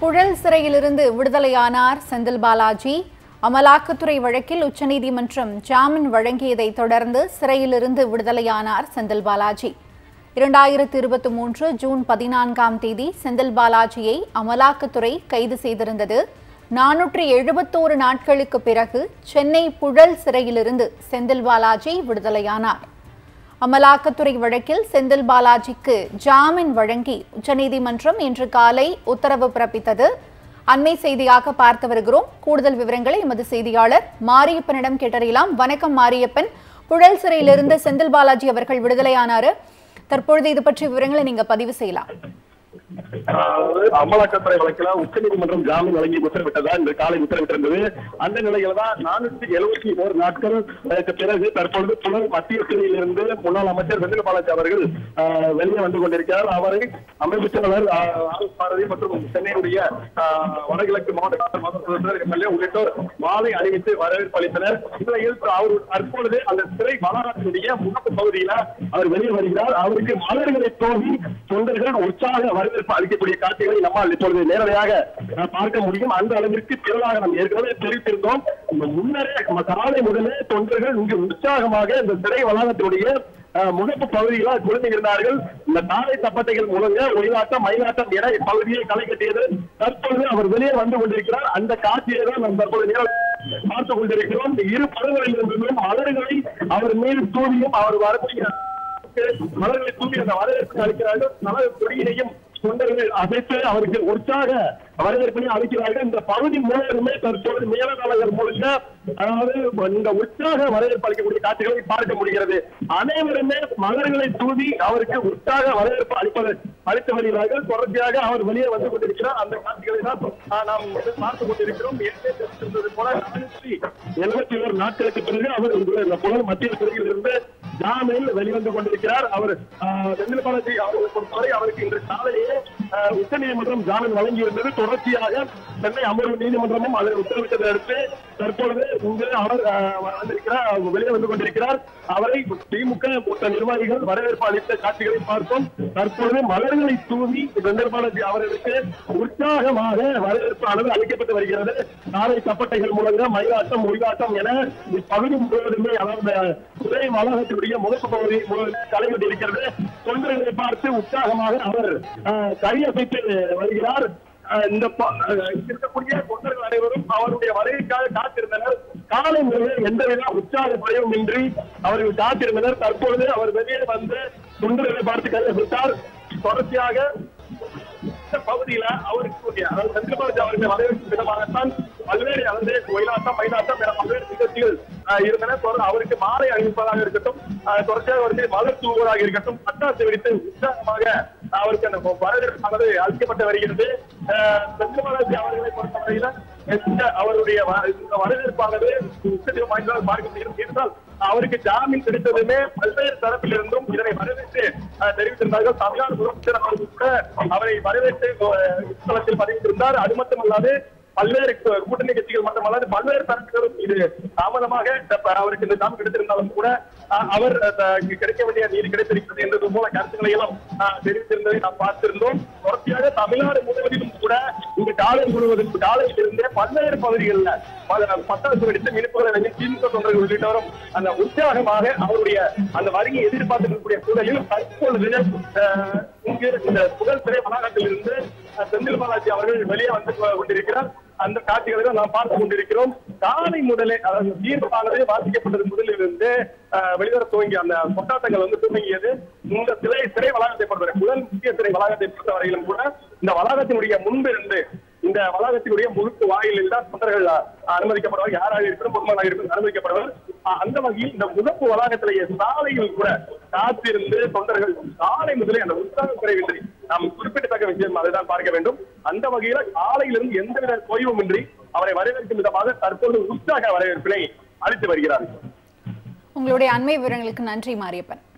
புழல் சிறையிலிருந்து விடுதலையானார் செந்தில் பாலாஜி அமலாக்கத்துறை வழக்கில் உச்சநீதிமன்றம் ஜாமீன் வழங்கியதை தொடர்ந்து சிறையிலிருந்து விடுதலையானார் செந்தில் பாலாஜி இரண்டாயிரத்து இருபத்தி மூன்று ஜூன் பதினான்காம் தேதி செந்தில் பாலாஜியை அமலாக்கத்துறை கைது செய்திருந்தது நானூற்றி எழுபத்தோரு நாட்களுக்கு பிறகு சென்னை புழல் சிறையிலிருந்து செந்தில் பாலாஜி விடுதலையானார் அமலாக்கத்துறை வழக்கில் செந்தில் பாலாஜிக்கு ஜாமீன் வழங்கி உச்சநீதிமன்றம் இன்று காலை உத்தரவு பிறப்பித்தது அண்மை செய்தியாக பார்த்து வருகிறோம் கூடுதல் விவரங்களை எமது செய்தியாளர் மாரியப்பனிடம் கேட்டறியலாம் வணக்கம் மாரியப்பன் புழல் சிறையிலிருந்து செந்தில் பாலாஜி அவர்கள் விடுதலையானாரு தற்பொழுது இது பற்றிய விவரங்களை நீங்க பதிவு செய்யலாம் அதாவது அமலாக்கத்துறை வழக்கில் உச்சநீதிமன்றம் ஜாமீன் வழங்கி உத்தரவிட்டதா இன்று காலை உத்தரவிட்டிருந்தது அந்த நிலையில தான் நானூற்றி எழுபத்தி ஓரு நாட்கள் அதற்கு பிறகு தற்பொழுது புலன் மத்திய சிறையில் இருந்து முன்னாள் அமைச்சர் செந்தில் பாலாஜி அவர்கள் ஆஹ், வெளியே வந்து கொண்டிருக்கிறார் அவரை அமைப்பு செயலாளர் ஆஹ், ஆர். பாரதி மற்றும் சென்னையுடைய ஆஹ், வடகிழக்கு மாவட்ட காவல் மாவட்ட எம்எல்ஏ உள்ளிட்டோர் மாலை அணிவித்து வரவேற்பு அளித்தனர் இந்நிலையில் அவர் தற்பொழுது அந்த சிறை வளாகத்தினுடைய முகப்பு பகுதியில அவர் வெளியே வருகிறார் அவருக்கு மலர்களை தோவி தொண்டர்கள் உற்சாக வரவேற்பு அளிக்கக்கூடிய காட்சிகளை நம்மால் இப்பொழுது நேரடியாக அஹ், பார்க்க முடியும் அந்த அளவிற்கு திரளாக நாம் ஏற்கனவே தெரிவித்திருந்தோம் இந்த முன்னரே நம்ம காலை முதலே தொண்டர்கள் இங்கு உற்சாகமாக இந்த சிறை வளாகத்தினுடைய அஹ், முகப்பு பகுதியில குழுமியிருந்தார்கள் இந்த தாரை தப்பட்டைகள் முழங்க ஒயிலாட்டம் மயிலாட்டம் என இப்பகுதியை களை கட்டியது தற்பொழுது அவர் வெளியே வந்து கொண்டிருக்கிறார் அந்த காட்சியை தான் நாம் தற்போது நேர பார்த்துக் கொண்டிருக்கிறோம் இந்த இரு படங்களில் இருந்தும் மலர்களை அவர் மீது தூவியும் அவர் வரக்கூடிய மலர்களை தூவி அந்த வரவேற்பு அளிக்கிறார்கள் மலர் கொடியினையும் தொண்டர்கள் அசைத்து அவருக்கு உற்சாக வரவேற்பினை அளிக்கிறார்கள் இந்த பகுதி முழுவதுமே தற்போது மேலநாளகர் முழுக்க அதாவது இந்த உற்சாக வரவேற்பு அளிக்கக்கூடிய காட்சிகளை பார்க்க முடிகிறது அனைவருமே மலர்களை தூவி அவருக்கு உற்சாக வரவேற்பு அளிப்பது அளித்து வருகிறார்கள் தொடர்ச்சியாக அவர் வெளியே வந்து கொண்டிருக்கிறார் அந்த காட்சிகளை தான் ஆஹ், நாம் வந்து பார்த்துக் கொண்டிருக்கிறோம் ஏற்கனவே தெரிவித்திருந்தது போல நானூற்றி எழுபத்தி ஒரு நாட்களுக்கு பிறகு அவர் இந்த புலர் மத்திய சிறையில் இருந்து ஜாமீனில் வெளிவந்து கொண்டிருக்கிறார் அவர் ஆஹ், செந்தில் பாலாஜி அவர்களை பொறுத்தவரை அவருக்கு இன்று காலையே ஆஹ், உச்சநீதிமன்றம் ஜாமீன் வழங்கியிருந்தது தொடர்ச்சியாக சென்னை அமர்வு நீதிமன்றமும் அதை உத்தரவிட்டதை அடுத்து தற்பொழுது இங்கு அவர் ஆஹ், வந்திருக்கிறார் அவர் வெளியே வந்து கொண்டிருக்கிறார் அவரை திமுக மூத்த நிர்வாகிகள் வரவேற்பு அளித்த காட்சிகளை பார்த்தோம் தற்பொழுது மலர்களை தூவி செந்தில் பாலாஜி அவர்களுக்கு உற்சாகமாக வரவேற்பு அளவு அளிக்கப்பட்டு வருகிறது நாளை தப்பட்டைகள் முழங்க மயிலாட்டம் ஒயிலாட்டம் என இப்பகுதி முழுவதுமே அதாவது சிறை வளாகத்தினுடைய முகப்பு பகுதி முழுவதும் கலைவிட்டு இருக்கிறது தொண்டர்களை பார்த்து உற்சாகமாக அவர் ஆஹ், கையசைத்து வருகிறார் ஆஹ், இந்த ப- ஆஹ், இருக்கக்கூடிய தொண்டர்கள் அனைவரும் அவருடைய வருகைக்காக காத்திருந்தனர் காலை முதல் எந்தவித உற்சாக பயமும் இன்றி அவர்கள் காத்திருந்தனர் தற்பொழுது அவர் வெளியே வந்து தொண்டர்களை பார்த்து கையசைத்தார் தொடர்ச்சியாக இந்த பகுதியில அவருக்கு அதாவது செந்தில்பாலாஜி அவர்களை வரவேற்கும் விதமாகத்தான் பல்வேறு அதாவது ஒயிலாட்டம் மயிலாட்டம் என பல்வேறு நிகழ்ச்சிகள் ஆஹ், இருந்தன தொடர்ந்து அவருக்கு மாலை அணிவிப்பதாக இருக்கட்டும் ஆஹ், தொடர்ச்சியாக அவருக்கு மலர் தூவுவதாக இருக்கட்டும் பட்டாசு வெடித்து உற்சாகமாக அவருக்கு அந்த வரவேற்பானது அளிக்கப்பட்டு வருகிறது ஆஹ், செந்தில்பாலாஜி அவர்களை பொறுத்தவரையில எந்த அவருடைய வ- இந்த வரவேற்பானது உச்சத்தில் வாய்ந்ததாக பார்க்க முடிகிறது என்றால் அவருக்கு ஜாமீன் கிடைத்ததுமே பல்வேறு தரப்பிலிருந்தும் இதனை வரவேற்று அஹ், தெரிவித்திருந்தார்கள் தமிழ்நாடு முதலமைச்சர் அவர்கள் கூட அவரை வரவேற்று அஹ், தளத்தில் பதிவிட்டிருந்தார் அது மட்டுமல்லாது பல்வேறு கு- கூட்டணி கட்சிகள் மட்டுமல்லாது பல்வேறு தரப்பினரும் இது தாமதமாக இந்த- அவருக்கு இந்த ஜாமீன் கிடைத்திருந்தாலும் கூட அஹ், அவர் அஹ், கிடைக்க வேண்டிய நீதி கிடைத்திருக்கிறது என்பது போல கருத்துக்களை எல்லாம் அஹ், தெரிவித்திருந்ததை நாம் பார்த்திருந்தோம் தொடர்ச்சியாக தமிழ்நாடு முழுவதிலும் கூட இந்த காலை முழுவதும் காலையில் இருந்தே பல்வேறு பகுதிகளில் பல- பட்டாசு வெடித்து இனிப்புகளை வைத்து திமுக தொண்டர்கள் உள்ளிட்டவரும் அந்த உற்சாகமாக அவருடைய அந்த வருகையை எதிர்பார்த்து இருக்கக்கூடிய சூழலில் தற்பொழுது அஹ், இங்கு இந்த புகழ் சிறை வளாகத்தில் இருந்து அஹ், செந்தில் பாலாஜி அவர்கள் வெளியே வந்து கொ- கொண்டிருக்கிறார் அந்த காட்சிகளை தான் நாம் பார்த்துக் கொண்டிருக்கிறோம் காலை முதலே அதாவது தீர்ப்பானது வாசிக்கப்பட்டது முதலிலிருந்து அஹ், வெளிவர துவங்கிய அந்த கொண்டாட்டங்கள் வந்து துவங்கியது இந்த சிறை சிறை வளாகத்தை பொறுத்தவரை புகழ் முக்கிய சிறை வளாகத்தை பொறுத்தவரையிலும் கூட இந்த வளாகத்தினுடைய முன்பிருந்து இந்த வளாகத்தினுடைய முழுக்கு வாயிலில் தான் தொண்டர்கள் அஹ், அனுமதிக்கப்படுவார் யாராக இருக்கணும் பொதுமகனாக இருக்கணும் அனுமதிக்கப்படுவார் அஹ், அந்த வகையில் இந்த முகப்பு வளாகத்திலேயே சாலையில் கூட காத்திருந்து தொண்டர்கள் காலை முதலே அந்த உற்சாகம் குறைவின்றி நாம் குறிப்பிடத்தக்க விஷயம் அதுதான் பார்க்க வேண்டும் அந்த வகையில காலையிலிருந்து எந்தவித தொய்வுமின்றி அவரை வரவேற்கும் விதமாக தற்போது உற்சாக வரவேற்பினை அளித்து வருகிறார் உங்களுடைய அண்மை விவரங்களுக்கு நன்றி மாரியப்பன்